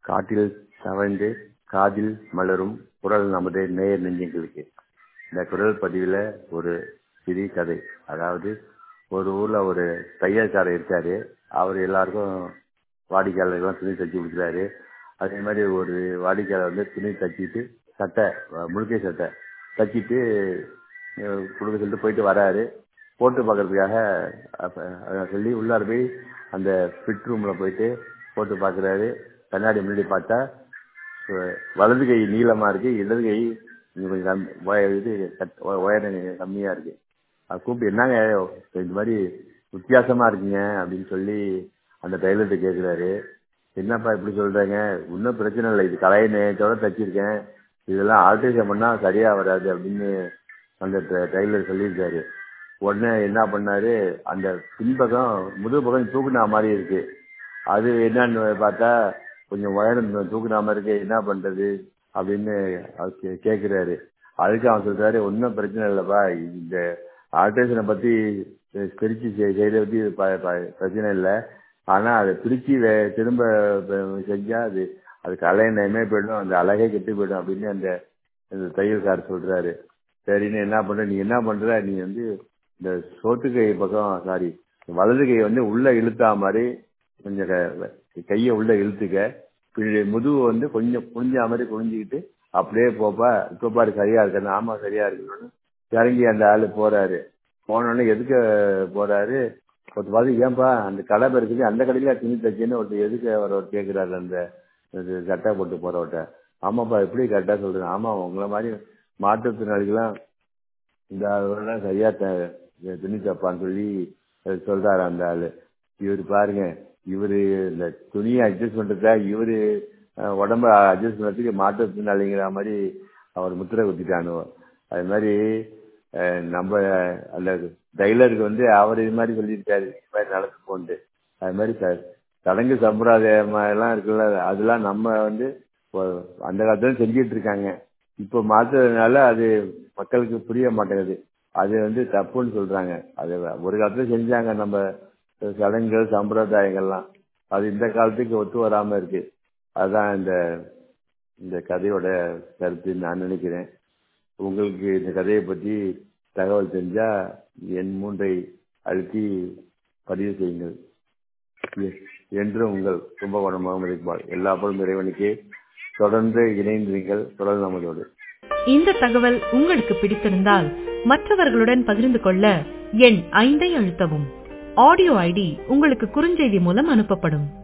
காட்டில் தவழ்ந்து காதில் மலரும் குரல் நமது நேயர் நெஞ்சங்களுக்கு இந்த குரல் பதிவில் ஒரு சிறிய கதை அதாவது ஒரு ஊரில் ஒரு தையல்காரர் இருக்காரு அவர் எல்லாருக்கும் வாடிக்கையாளர்கள்லாம் துணி தைச்சி கொடுக்குறாரு அதே மாதிரி ஒரு வாடிக்கையாளர் வந்து துணி தைச்சிட்டு சட்டை முழுக்கை சட்டை தைச்சிட்டு கொடுக்க சொல்லிட்டு போயிட்டு வராரு போட்டு பார்க்கறதுக்காக அப்போ சொல்லி உள்ளார போய் அந்த ஃபிட் ரூமில் போயிட்டு போட்டு பார்க்குறாரு கண்ணாடி முன்னாடி பார்த்தா வலது கை நீளமாக இருக்குது இடது கை கொஞ்சம் கம் இது உயரம் கம்மியாக இருக்குது அதை கூப்பிட்டு என்னங்க இந்த மாதிரி வித்தியாசமாக இருக்குங்க அப்படின்னு சொல்லி அந்த டைலர்கிட்ட கேட்குறாரு என்னப்பா இப்படி சொல்கிறேங்க ஒன்றும் பிரச்சனை இல்லை இது கலைய நேயத்தோட தைச்சிருக்கேன் இதெல்லாம் ஆல்ட்ரேஷன் பண்ணால் சரியாக வராது அப்படின்னு அந்த டைலர் சொல்லியிருக்காரு உடனே என்ன பண்ணாரு அந்த பின்பக்கம் முதுகு பக்கம் தூக்குனா மாதிரி இருக்கு அது என்னன்னு பார்த்தா கொஞ்சம் உயரம் தூக்குனா மாதிரி இருக்கு என்ன பண்றது அப்படின்னு கேட்குறாரு அதுக்கு அவன் சொல்றாரு ஒன்றும் பிரச்சனை இல்லைப்பா இந்த ஆல்ட்ரேஷனை பத்தி பிரிச்சு செய்யறத பத்தி பிரச்சனை இல்லை ஆனா அதை பிரிச்சு திரும்ப செஞ்சா அது அது கலை நயமே போயிடும் அந்த அழகே கெட்டு போயிடும் அப்படின்னு அந்த தையல்கார் சொல்றாரு சரின்னு என்ன பண்ற நீ என்ன பண்ற நீ வந்து இந்த சோத்து கை பக்கம் சாரி வலது கை வந்து உள்ள இழுத்தா மாதிரி கொஞ்சம் கையை உள்ள இழுத்துக்க முதுகு வந்து கொஞ்சம் குனிஞ்சா மாதிரி குனிஞ்சிக்கிட்டு அப்படியே போப்பா இப்போ பாரு சரியா இருக்கு ஆமா சரியா இருக்கு இறங்கி அந்த ஆளு போறாரு போனோடனே எதுக்கு போறாரு ஒருத்தர் பார்த்து ஏன்பா அந்த கடை இருக்குது அந்த கடையில துணி தைச்சேன்னு ஒருத்தர் எதுக்கு அவர் கேட்கிறாரு அந்த சட்டை போட்டு போறவட்ட ஆமாப்பா எப்படி கரெக்டா சொல்றேன் ஆமா உங்களை மாதிரி மாற்றுத்திறனாளிகளாம் இந்த ஆளுலாம் சரியா துணி தப்பான்னு சொல்லி சொல்றாரு அந்த ஆளு இவர் பாருங்க இவரு இந்த துணியை அட்ஜஸ்ட் பண்றத இவரு உடம்ப அட்ஜஸ்ட் பண்றதுக்கு மாற்றுத்திறனாளிங்கிற மாதிரி அவர் முத்திரை குத்திட்டானு அது மாதிரி நம்ம அந்த டைலருக்கு வந்து அவர் இது மாதிரி சொல்லியிருக்காரு இது மாதிரி நடந்து போண்டு அது மாதிரி சடங்கு சம்பிரதாயம் எல்லாம் இருக்குல்ல அதெல்லாம் நம்ம வந்து அந்த காலத்துல செஞ்சிட்டு இருக்காங்க இப்போ மாத்துறதுனால அது மக்களுக்கு புரிய மாட்டேங்குது அது வந்து தப்புன்னு சொல்றாங்க அது ஒரு காலத்துல செஞ்சாங்க நம்ம சடங்குகள் சம்பிரதாயங்கள்லாம் அது இந்த காலத்துக்கு ஒத்து வராம இருக்கு அதுதான் இந்த இந்த கதையோட கருத்து நான் நினைக்கிறேன் உங்களுக்கு இந்த கதையை பற்றி தகவல் தெரிஞ்சா என் மூன்றை அழுத்தி பதிவு செய்யுங்கள் என்று உங்கள் கும்பகோணம் முகமது இக்பால் எல்லா பொருளும் இறைவனுக்கு தொடர்ந்து இணைந்திருங்கள் தொடர்ந்து நமதோடு இந்த தகவல் உங்களுக்கு பிடித்திருந்தால் மற்றவர்களுடன் பகிர்ந்து கொள்ள எண் ஐந்தை அழுத்தவும் ஆடியோ ஐடி உங்களுக்கு குறுஞ்செய்தி மூலம் அனுப்பப்படும்